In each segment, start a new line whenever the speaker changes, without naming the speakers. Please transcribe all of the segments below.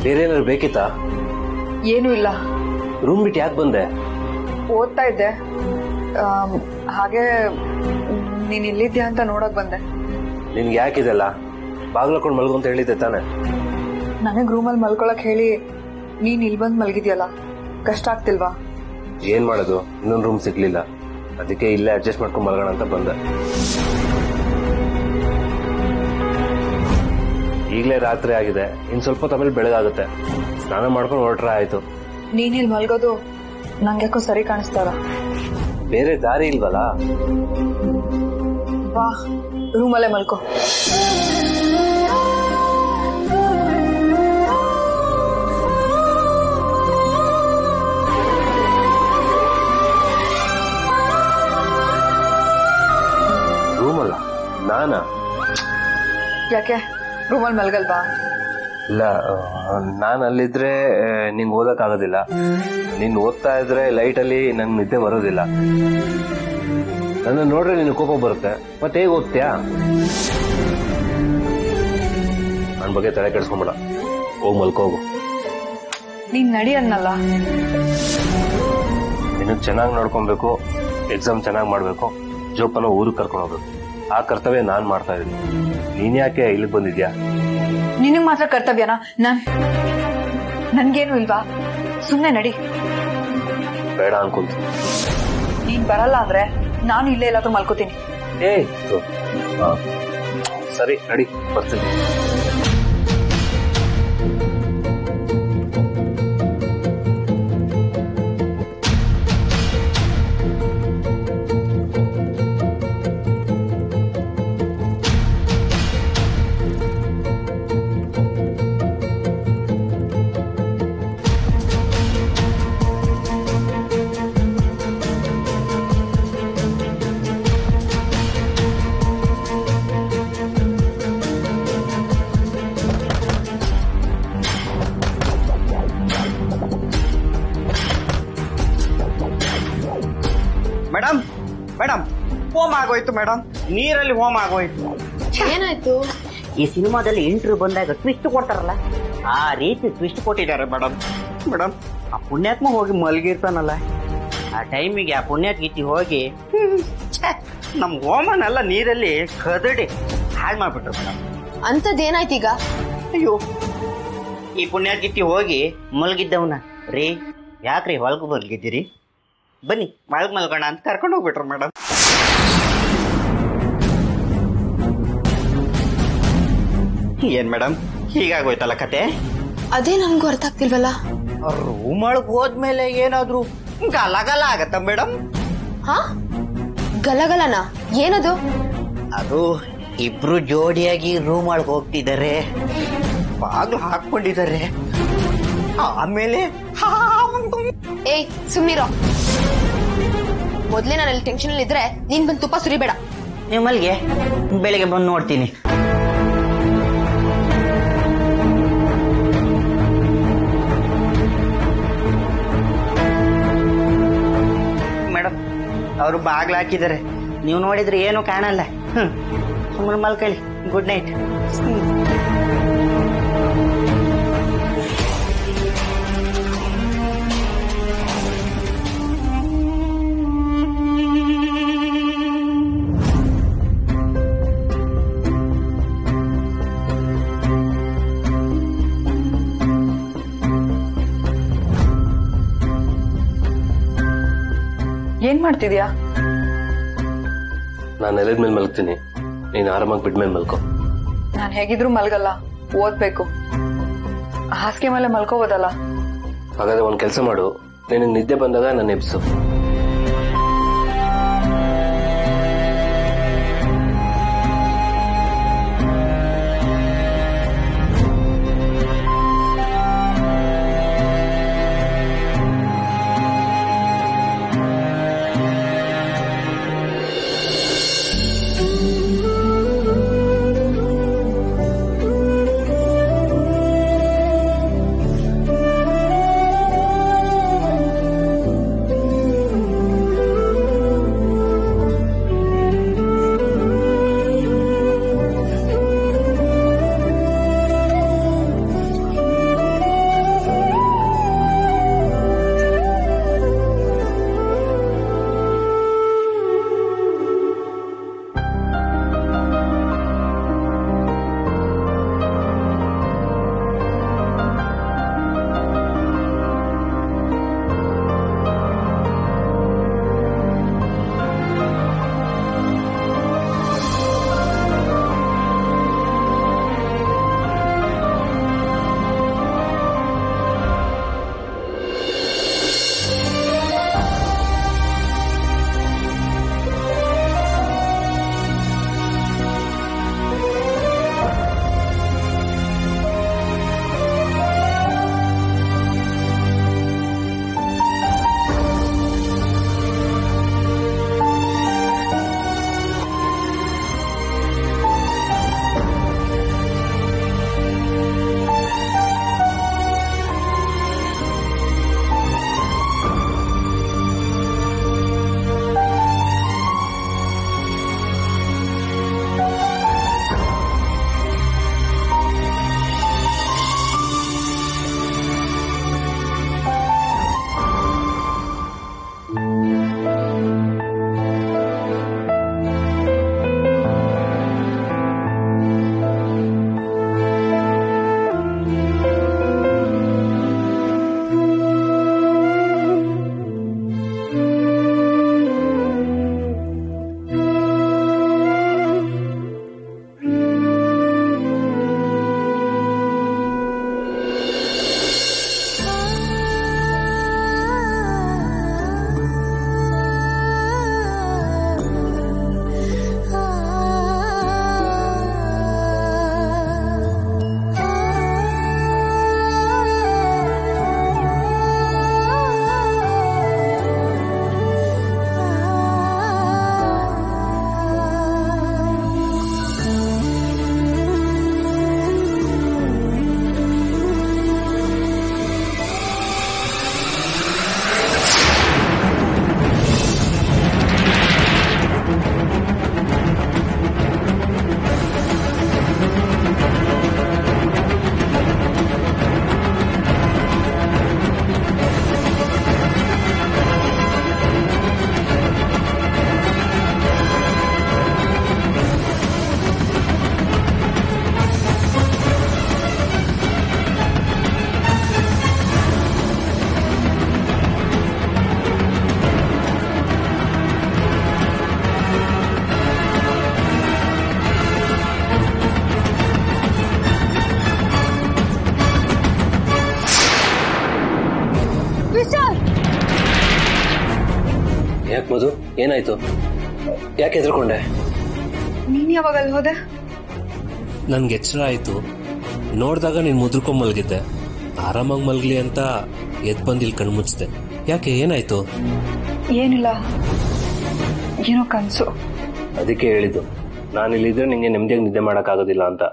ಬೇರೆ ಏನಾದ್ರು ಬೇಕಿತ್ತಾ
ಏನೂ ಇಲ್ಲ
ರೂಮ್ ಬಿಟ್ಟು ಯಾಕೆ ಬಂದೆ
ಓದ್ತಾ ಇದ್ದೆ ಆಮ್, ಹಾಗೆ ನೀನ್ ಇಲ್ಲಿದ್ಯಾ ಅಂತ ನೋಡಕ್ ಬಂದೆ
ನಿನ್ಗೆ ಯಾಕಿದೆಲ್ಲ ಬಾಗ್ಲಕೊಂಡು ಮಲ್ಗು ಅಂತ ಹೇಳಿದ್ದೆ ತಾನೆ
ನನಗ್ ರೂಮಲ್ಲಿ ಮಲ್ಕೊಳಕ್ ಹೇಳಿ ನೀನ್ ಇಲ್ಲಿ ಬಂದ್ ಮಲ್ಗಿದ್ಯಲ್ಲ ಕಷ್ಟ ಆಗ್ತಿಲ್ವಾ
ಏನ್ ಮಾಡೋದು ಇನ್ನೊಂದು ರೂಮ್ ಸಿಗ್ಲಿಲ್ಲ ಅದಕ್ಕೆ ಇಲ್ಲೇ ಅಡ್ಜಸ್ಟ್ ಮಾಡ್ಕೊಂಡು ಮಲ್ಗೋಣ ಅಂತ ಬಂದೆ ಈಗಲೇ ರಾತ್ರಿ ಆಗಿದೆ ಇನ್ ಸ್ವಲ್ಪ ಹೊತ್ತು ಆಮೇಲೆ ಬೆಳಗಾಗುತ್ತೆ ಸ್ನಾನ ಮಾಡ್ಕೊಂಡು ಹೊರಟ್ರೆ ಆಯ್ತು
ನೀನ್ ಇಲ್ಲಿ ಮಲ್ಗೋದು ನಂಗ್ಯಾಕೋ ಸರಿ ಕಾಣಿಸ್ತಾರ
ಬೇರೆ ದಾರಿ ಇಲ್ವಲ್ಲ
ಬಾ ರೂಮಲ್ಲೇ ಮಲ್ಕೋ
ರೂಮಲ್ಲ ನಾನಾ
ಯಾಕೆ ರೂಮಲ್ಲಿ ಮಲ್ಗಲ್ವಾ
ಇಲ್ಲ ನಾನು ಅಲ್ಲಿದ್ರೆ ನಿಂಗೆ ಓದಕ್ ಆಗೋದಿಲ್ಲ ನೀನ್ ಓದ್ತಾ ಇದ್ರೆ ಲೈಟ್ ಅಲ್ಲಿ ನಂಗೆ ನಿದ್ದೆ ಬರೋದಿಲ್ಲ ನನ್ನ ನೋಡ್ರೆ ನಿನ್ ಕೋಪ ಬರುತ್ತೆ ಮತ್ತೆ ಹೇಗೆ ಓದ್ತೀಯಾ ನನ್ನ ಬಗ್ಗೆ ತಲೆ ಕೆಡಿಸ್ಕೊಂಬೇಡ ಹೋಗ್ ಮಲ್ಕೋಗು
ನೀನ್ ನಡಿ ಅನ್ನಲ್ಲ
ನಿನಗ್ ಚೆನ್ನಾಗಿ ನೋಡ್ಕೊಬೇಕು ಎಕ್ಸಾಮ್ ಚೆನ್ನಾಗಿ ಮಾಡ್ಬೇಕು ಜೋಪನ ಊರಿಗೆ ಕರ್ಕೊಂಡು ಹೋಗ್ಬೇಕು ಆ ಕರ್ತವ್ಯ ನಾನ್ ಮಾಡ್ತಾ ಇದ್ದೀನಿ ನೀನ್ ಯಾಕೆ ಇಲ್ಲಿಗೆ ಬಂದಿದ್ಯಾ
ನಿನಗ್ ಮಾತ್ರ ಕರ್ತವ್ಯನಾ ನನ್ ನನ್ಗೇನು ಇಲ್ವಾ ಸುಮ್ನೆ ನಡಿ
ಬೇಡ ಅನ್ಕೊಂತ
ನೀನ್ ಬರಲ್ಲ ಅಂದ್ರೆ ನಾನು ಇಲ್ಲೇ ಎಲ್ಲಾದ್ರೂ ಮಲ್ಕೋತೀನಿ
ಏ ಆ, ಸರಿ ನಡಿ ಬರ್ತೀನಿ
ಮೇಡಮ್ ಮೇಡಮ್ ಹೋಮ್ ಆಗೋಯ್ತು ಮೇಡಮ್ ನೀರಲ್ಲಿ ಹೋಮ್ ಆಗೋಯ್ತು
ಏನಾಯ್ತು
ಈ ಸಿನಿಮಾದಲ್ಲಿ ಇಂಟ್ರ್ಯೂ ಬಂದಾಗ ಟ್ವಿಸ್ಟ್ ಕೊಡ್ತಾರಲ್ಲ ಆ ರೀತಿ ಟ್ವಿಸ್ಟ್ ಕೊಟ್ಟಿದ್ದಾರೆ
ಮೇಡಮ್ ಮೇಡಮ್ ಆ ಪುಣ್ಯಾತ್ಮ ಹೋಗಿ ಮಲಗಿರ್ತಾನಲ್ಲ
ಆ ಟೈಮಿಗೆ ಆ ಪುಣ್ಯಾತ್ಗೀತಿ ಹೋಗಿ
ನಮ್ ಹೋಮನೆಲ್ಲ ನೀರಲ್ಲಿ ಕದಡಿ ಹಾಳು ಮಾಡ್ಬಿಟ್ರು ಮೇಡಮ್
ಅಂತದೇನಾಯ್ತು ಈಗ
ಅಯ್ಯೋ
ಈ ಪುಣ್ಯಾತ್ಗೀತಿ ಹೋಗಿ ಮಲಗಿದ್ದವನ ರೀ ಯಾಕ್ರಿ ಹೊಲ್ಗು ಮಲಗಿದ್ದೀರಿ ಬನ್ನಿ
ಮಳಗ್ ಮಲ್ಗೋಣ ಅಂತ ಕರ್ಕೊಂಡು ಹೋಗ್ಬಿಟ್ರು ಮೇಡಮ್ ಏನ್ ಮೇಡಮ್ ಹೀಗಾಗೋಯ್ತಲ್ಲ ಕತೆ
ಅದೇ ನನ್ಗೂ ಅರ್ಥ ಆಗ್ತಿಲ್ವಲ್ಲ
ರೂಮ್ ಒಳಗ್ ಹೋದ್ಮೇಲೆ ಏನಾದ್ರು ಗಲಗಲ ಆಗತ್ತ ಮೇಡಮ್
ಹಾ ಗಲಗಲನ ಏನದು
ಅದು ಇಬ್ರು ಜೋಡಿಯಾಗಿ ರೂಮ್ ಒಳಗೆ ಹೋಗ್ತಿದ್ದಾರೆ
ಬಾಗ್ಲು ಹಾಕೊಂಡಿದ್ದಾರೆ ಆಮೇಲೆ
ಏಯ್ ಸುಮ್ನಿರೋ ಮೊದ್ಲೇ ನಾನು ಅಲ್ಲಿ ಟೆನ್ಷನ್ ಅಲ್ಲಿ ಇದ್ರೆ ನೀನ್ ಬಂದು ತುಪ್ಪ ಸುರಿಬೇಡ
ನಿಮ್ಮಲ್ಲಿಗೆ ಬೆಳಿಗ್ಗೆ ಬಂದು ನೋಡ್ತೀನಿ ಮೇಡಮ್ ಅವರು ಬಾಗ್ಲು ಹಾಕಿದ್ದಾರೆ ನೀವು ನೋಡಿದ್ರೆ ಏನು ಕಾಣಲ್ಲ ಹ್ಮ್ ಸುಮ್ಮನೆ ಮಲ್ಕೊಳ್ಳಿ ಗುಡ್ ನೈಟ್
ಏನ್ ಮಾಡ್ತಿದ್ಯಾ
ನಾನು ನೆಲದ ಮೇಲೆ ಮಲ್ಗ್ತೀನಿ ನೀನ್ ಆರಾಮಾಗಿ ಬಿಡ್ ಮೇಲೆ ಮಲ್ಕೋ
ನಾನ್ ಹೇಗಿದ್ರು ಮಲ್ಗಲ್ಲ ಓದ್ಬೇಕು ಹಾಸಿಗೆ ಮೇಲೆ ಮಲ್ಕೋಬೋದಲ್ಲ
ಹಾಗಾದ್ರೆ ಒಂದ್ ಕೆಲಸ ಮಾಡು ನಿನಗೆ ನಿದ್ದೆ ಬಂದಾಗ ನನ್ನ ಎಬ್ಸು ಮಧು ಏನಾಯ್ತು ಯಾಕೆ ಹೆದರ್ಕೊಂಡೆ
ನೀನ್ ಯಾವಾಗ ಅಲ್ಲಿ ಹೋದೆ
ನನ್ಗೆ ಎಚ್ಚರ ಆಯ್ತು ನೋಡಿದಾಗ ನೀನ್ ಮುದ್ರಕೊಂಡ್ ಮಲಗಿದ್ದೆ ಆರಾಮಾಗಿ ಮಲಗ್ಲಿ ಅಂತ ಎದ್ ಬಂದು ಇಲ್ಲಿ ಕಣ್ಣು ಮುಚ್ಚಿದೆ ಯಾಕೆ ಏನಾಯ್ತು
ಏನಿಲ್ಲ ಏನೋ ಕನ್ಸು
ಅದಕ್ಕೆ ಹೇಳಿದ್ದು ನಾನು ಇಲ್ಲಿದ್ರೆ ನಿಂಗೆ ನೆಮ್ಮದಿಯಾಗಿ ನಿದ್ದೆ ಮಾಡೋಕ್ಕಾಗೋದಿಲ್ಲ ಅಂತ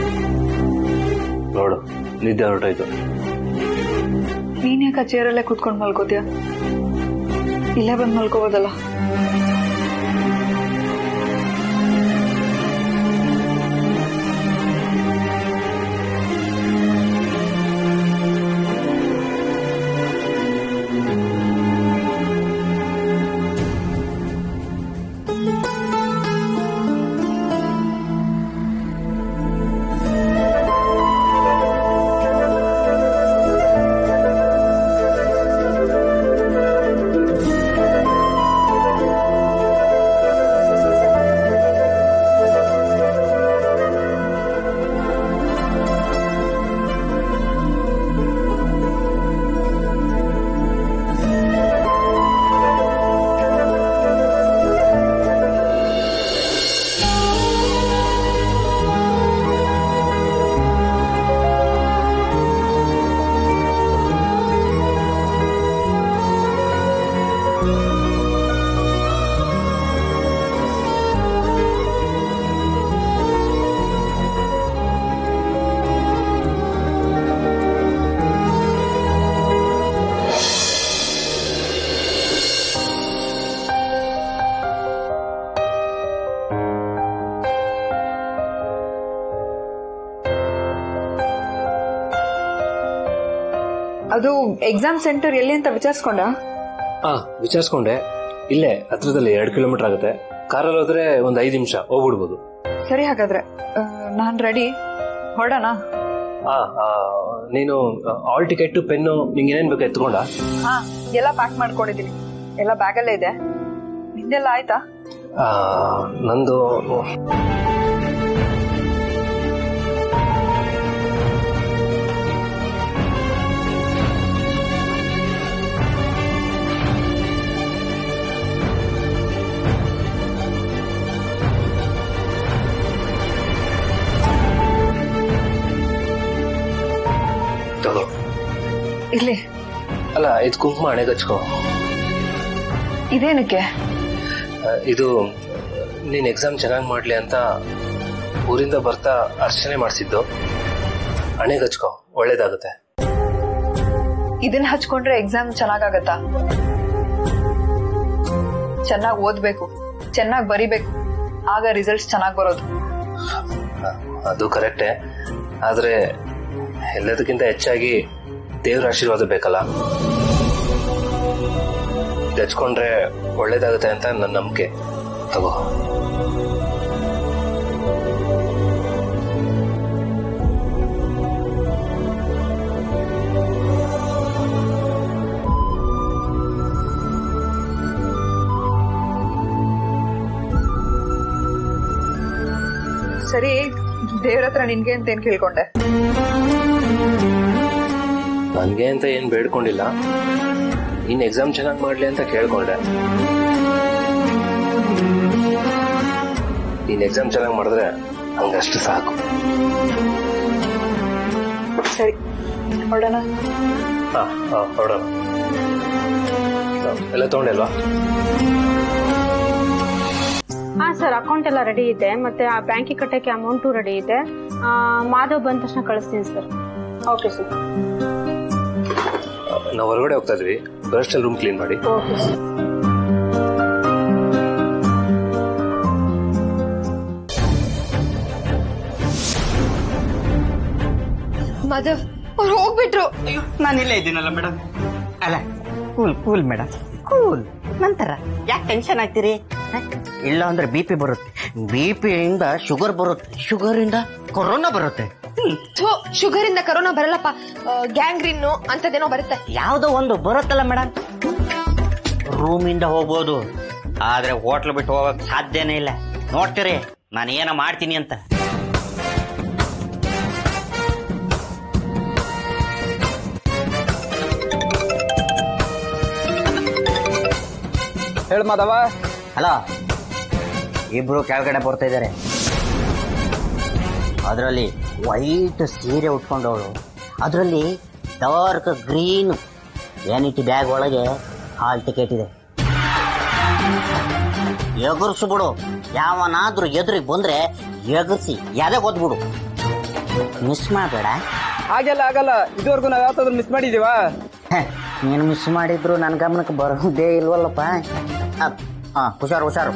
ನೋಡು ನಿದ್ದೆ ಹೊರಟೋಯ್ತು
ನೀನ್ ಯಾಕೆ ಆ ಚೇರಲ್ಲೇ ಕೂತ್ಕೊಂಡು ಮಲ್ಕೋತೀಯ ಇಲ್ಲೇ ಬಂದು ಮಲ್ಕೋಬೋದಲ್ಲ ಅದು ಎಕ್ಸಾಮ್ ಸೆಂಟರ್ ಎಲ್ಲಿ ಅಂತ ವಿಚಾರಿಸ್ಕೊಂಡ
ಹಾ ವಿಚಾರಿಸ್ಕೊಂಡೆ ಇಲ್ಲೇ ಹತ್ರದಲ್ಲಿ ಎರಡು ಕಿಲೋಮೀಟರ್ ಆಗುತ್ತೆ ಕಾರಲ್ಲಿ ಹೋದ್ರೆ ಒಂದ್ ಐದು ನಿಮಿಷ ಹೋಗ್ಬಿಡ್ಬೋದು
ಸರಿ ಹಾಗಾದ್ರೆ ಆ, ನಾನ್ ರೆಡಿ ಹೊರಡೋಣ
ಆ, ಆ, ನೀನು ಆಲ್ ಟಿಕೆಟ್ ಪೆನ್ನು ನಿಂಗೆ ಏನೇನ್ ಬೇಕು ಎತ್ಕೊಂಡ
ಹಾ ಎಲ್ಲ ಪ್ಯಾಕ್ ಮಾಡ್ಕೊಂಡಿದೀನಿ ಎಲ್ಲ ಬ್ಯಾಗಲ್ಲೇ ಇದೆ ನಿಂದೆಲ್ಲ ಆಯ್ತಾ
ನಂದು ತಗೋ
ಇಲ್ಲಿ
ಅಲ್ಲ ಇದು ಕುಂಕುಮ ಹಣೆಗೆ ಹಚ್ಕೋ
ಇದೇನಕ್ಕೆ
ಆ, ಇದು ನೀನ್ ಎಕ್ಸಾಮ್ ಚೆನ್ನಾಗಿ ಮಾಡ್ಲಿ ಅಂತ ಊರಿಂದ ಬರ್ತಾ ಅರ್ಚನೆ ಮಾಡಿಸಿದ್ದು ಹಣೆಗೆ ಹಚ್ಕೋ ಒಳ್ಳೇದಾಗುತ್ತೆ
ಇದನ್ನ ಹಚ್ಕೊಂಡ್ರೆ ಎಕ್ಸಾಮ್ ಚೆನ್ನಾಗಾಗತ್ತಾ ಚೆನ್ನಾಗಿ ಓದ್ಬೇಕು ಚೆನ್ನಾಗಿ ಬರಿಬೇಕು ಆಗ ರಿಸಲ್ಟ್ಸ್ ಚೆನ್ನಾಗಿ ಬರೋದು
ಆ, ಅದು ಕರೆಕ್ಟೇ ಆದ್ರೆ ಎಲ್ಲದಕ್ಕಿಂತ ಹೆಚ್ಚಾಗಿ ದೇವ್ರ ಆಶೀರ್ವಾದ ಬೇಕಲ್ಲ ಇದ್ ಹಚ್ಕೊಂಡ್ರೆ ಒಳ್ಳೇದಾಗುತ್ತೆ ಅಂತ ನನ್ನ ನಂಬಿಕೆ ತಗೋ
ಸರಿ ದೇವ್ರ ಹತ್ರ ನಿನ್ಗೆ ಅಂತ ಏನ್ ಕೇಳ್ಕೊಂಡೆ
ನನ್ಗೆ ಅಂತ ಏನ್ ಬೇಡ್ಕೊಂಡಿಲ್ಲ ನೀನ್ ಎಕ್ಸಾಮ್ ಚೆನ್ನಾಗಿ ಮಾಡ್ಲಿ ಅಂತ ಕೇಳ್ಕೊಂಡೆ ನೀನ್ ಎಕ್ಸಾಮ್ ಚೆನ್ನಾಗಿ ಮಾಡಿದ್ರೆ ಹಂಗಷ್ಟು ಸಾಕು
ಸರಿ ಹೊರಡೋಣ
ಹಾ ಹಾ ಹೊರಡೋಣ ಎಲ್ಲ ತಗೊಂಡಿಲ್ವಾ
ಹಾ ಸರ್ ಅಕೌಂಟ್ ಎಲ್ಲ ರೆಡಿ ಇದೆ ಮತ್ತೆ ಆ ಬ್ಯಾಂಕಿಗೆ ಕಟ್ಟಕ್ಕೆ ಅಮೌಂಟು ರೆಡಿ ಇದೆ ಆ, ಮಾಧವ್ ಬಂದ ತಕ್ಷಣ ಕಳಿಸ್ತೀನಿ ಸರ್ ಓಕೆ ಸರ್
ನಾವು ಹೊರಗಡೆ ಹೋಗ್ತಾ ಇದ್ವಿ ಬರಷ್ಟಲ್ಲಿ ರೂಮ್ ಕ್ಲೀನ್ ಮಾಡಿ
ಓಕೆ ಸರ್
ಮಧು ಅವ್ರು ಹೋಗ್ಬಿಟ್ರು
ಅಯ್ಯೋ ನಾನು ಇಲ್ಲೇ ಇದ್ದೀನಲ್ಲ ಮೇಡಮ್ ಅಲ್ಲ ಕೂಲ್ ಕೂಲ್ ಮೇಡಮ್ ಕೂಲ್ ನಂತರ ಯಾಕೆ ಟೆನ್ಷನ್ ಆಗ್ತೀರಿ ಹ? ಇಲ್ಲ ಅಂದ್ರೆ ಬಿ ಪಿ ಬರುತ್ತೆ ಬಿ ಪಿಯಿಂದ ಶುಗರ್ ಬರುತ್ತೆ ಶುಗರ್ ಇಂದ ಕೊರೋನಾ ಬರುತ್ತೆ ಹ್ಮ್.
ಥು, ಶುಗರ್ ಇಂದ ಕರೋನಾ ಬರಲ್ಲಪ್ಪ ಗ್ಯಾಂಗ್ರಿನ್ನು ಅಂತದೇನೋ ಬರುತ್ತೆ
ಯಾವ್ದೋ ಒಂದು ಬರುತ್ತಲ್ಲ ಮೇಡಮ್ ರೂಮಿಂದ ಹೋಗ್ಬೋದು ಆದ್ರೆ ಹೋಟ್ಲ್ ಬಿಟ್ಟು ಹೋಗಕ್ ಸಾಧ್ಯನೇ ಇಲ್ಲ ನೋಡ್ತೀರಿ ನಾನು ಏನೋ ಮಾಡ್ತೀನಿ ಅಂತ
ಹೇಳು ಮಾಧವ
ಹಲೋ ಇಬ್ರು ಕೆಳಗಡೆ ಬರ್ತಾ ಇದ್ದಾರೆ ಅದರಲ್ಲಿ ವೈಟ್ ಸೀರೆ ಉಟ್ಕೊಂಡವಳು ಅದರಲ್ಲಿ ಡಾರ್ಕ್ ಗ್ರೀನ್ ವ್ಯಾನಿಟಿ ಬ್ಯಾಗ್ ಒಳಗೆ ಹಾಲ್ ಟಿಕೆಟ್ ಇದೆ ಎಗರ್ಸು ಬಿಡು ಯಾವನಾದ್ರೂ ಎದುರಿಗೆ ಬಂದ್ರೆ ಎಗರ್ಸಿ ಯಾವ್ದೇ ಗೊತ್ಬಿಡು ಮಿಸ್ ಮಾಡಬೇಡ
ಹಾಗೆಲ್ಲ ಆಗಲ್ಲ ಇದುವರೆಗೂ ನಾವು ಯಾವತ್ತಾದ್ರೂ ಮಿಸ್ ಮಾಡಿದೀವಾ
ನೀನು ಮಿಸ್ ಮಾಡಿದ್ರು ನನ್ನ ಗಮನಕ್ಕೆ ಬರೋದೇ ಇಲ್ವಲ್ಲಪ್ಪ ಅದ್- ಹಾ ಹುಷಾರು ಹುಷಾರು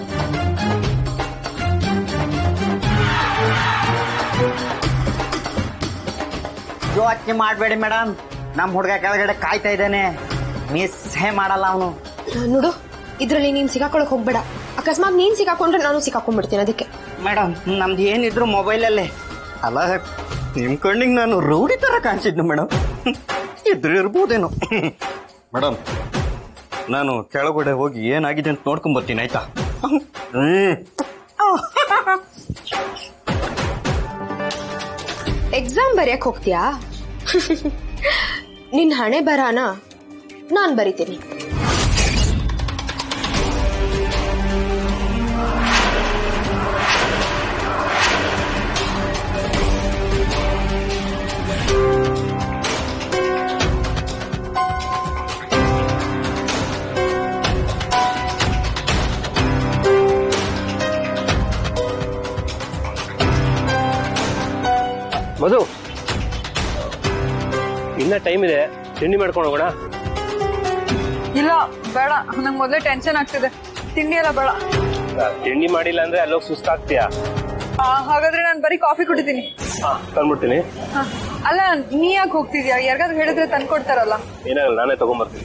ಯೋಚನೆ ಮಾಡಬೇಡಿ ಮೇಡಮ್ ನಮ್ಮ ಹುಡುಗ ಕೆಳಗಡೆ ಕಾಯ್ತಾ ಇದ್ದಾನೆ ಮಿಸ್ಸೇ ಮಾಡಲ್ಲ ಅವನು
ನೋಡು ಇದ್ರಲ್ಲಿ ನೀನ್ ಸಿಗಾಕೊಳಕ್ ಹೋಗ್ಬೇಡ ಅಕಸ್ಮಾತ್ ನೀನ್ ಸಿಗಾಕೊಂಡ್ರೆ ನಾನು ಸಿಕ್ಕಾಕೊಂಡ್ಬಿಡ್ತೀನಿ ಅದಕ್ಕೆ
ಮೇಡಮ್ ನಮ್ದು ಏನಿದ್ರು ಮೊಬೈಲಲ್ಲೇ ಅಲ್ಲ ನಿಮ್ ಕಣ್ಣಿಗೆ ನಾನು ರೌಡಿ ತರ ಕಾಣಿಸಿದ್ನು ಮೇಡಮ್ ಇದ್ರ ಇರ್ಬೋದೇನೋ ಮೇಡಮ್ ನಾನು ಕೆಳಗಡೆ ಹೋಗಿ ಏನಾಗಿದೆ ಅಂತ ನೋಡ್ಕೊಂಡ್ ಬರ್ತೀನಿ ಆಯ್ತಾ ಹ್ಮ್
ಎಕ್ಸಾಮ್ ಬರೆಯಕ್ ಹೋಗ್ತೀಯಾ ನಿನ್ ಹಣೆ ಬರಾನ ನಾನ್ ಬರಿತೀನಿ
ಮಧು ಇನ್ನ ಟೈಮ್ ಇದೆ ತಿಂಡಿ ಮಾಡ್ಕೊಂಡು ಹೋಗೋಣ
ಇಲ್ಲ ಬೇಡ ನಂಗೆ ಮೊದಲೇ ಟೆನ್ಷನ್ ಆಗ್ತಿದೆ ತಿಂಡಿ ಎಲ್ಲ ಬೇಡ
ತಿಂಡಿ ಮಾಡಿಲ್ಲ ಅಂದ್ರೆ ಅಲ್ಲೋಗಿ ಸುಸ್ತಾಗ್ತೀಯಾ
ಆ, ಹಾಗಾದ್ರೆ ನಾನು ಬರೀ ಕಾಫಿ ಕುಡಿತೀನಿ
ಹಾ ತಂದ್ಬಿಡ್ತೀನಿ
ಹ. ಅಲ್ಲ ನೀ ಯಾಕೆ ಹೋಗ್ತಿದ್ಯಾ ಯಾರಿಗಾದ್ರೂ ಹೇಳಿದ್ರೆ ತಂದ್ಕೊಡ್ತಾರಲ್ಲ
ಏನಾಗಲ್ಲ ನಾನೇ ತಗೊಂಬರ್ತೀನಿ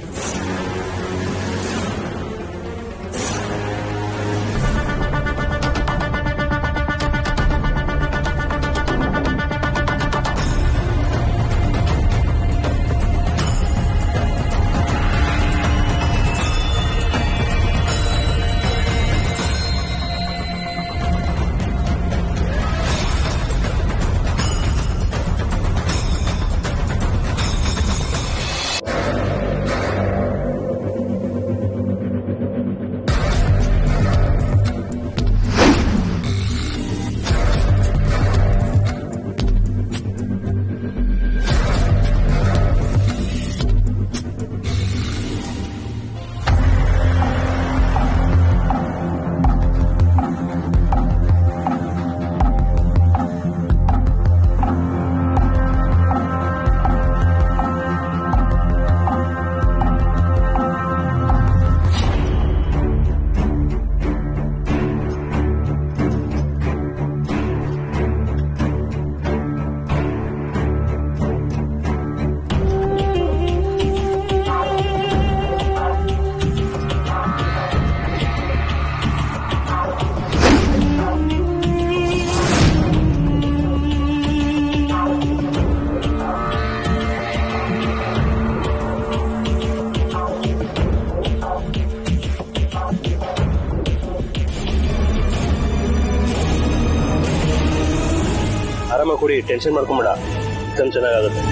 ಆರಾಮಾಗಿ ಕುಡಿ ಟೆನ್ಷನ್ ಮಾಡ್ಕೊಂಬೇಡ ಎಕ್ಸಾಮ್ ಚೆನ್ನಾಗಾಗುತ್ತೆ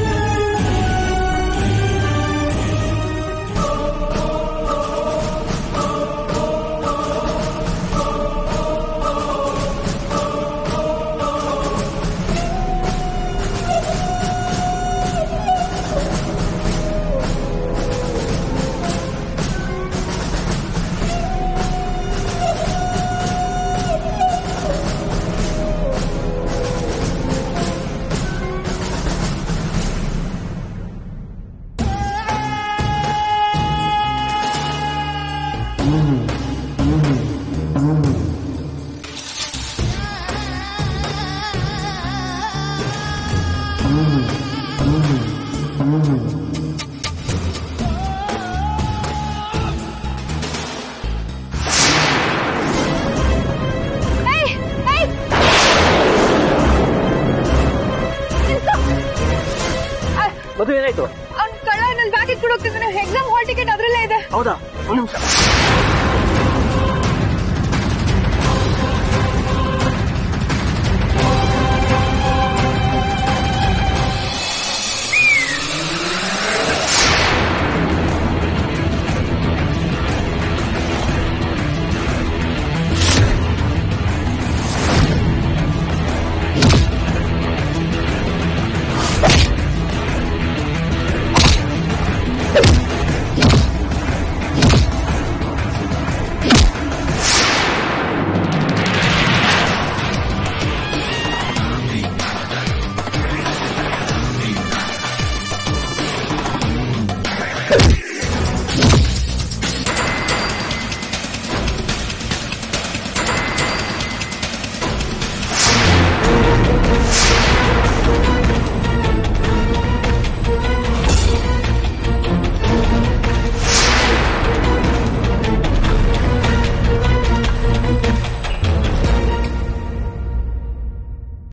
ಮಧು ಏನಾಯ್ತು
ಅವ್ನ್ ಕಳ್ಳ ನನ್ನ ಬ್ಯಾಗ್ ಇಟ್ಕೊಂಡು ಹೋಗ್ತಿದ್ದಾನೆ ಎಕ್ಸಾಮ್ ಹಾಲ್ ಟಿಕೆಟ್ ಅದ್ರಲ್ಲೇ ಇದೆ
ಹೌದಾ ಒಂದ್ ನಿಮಿಷ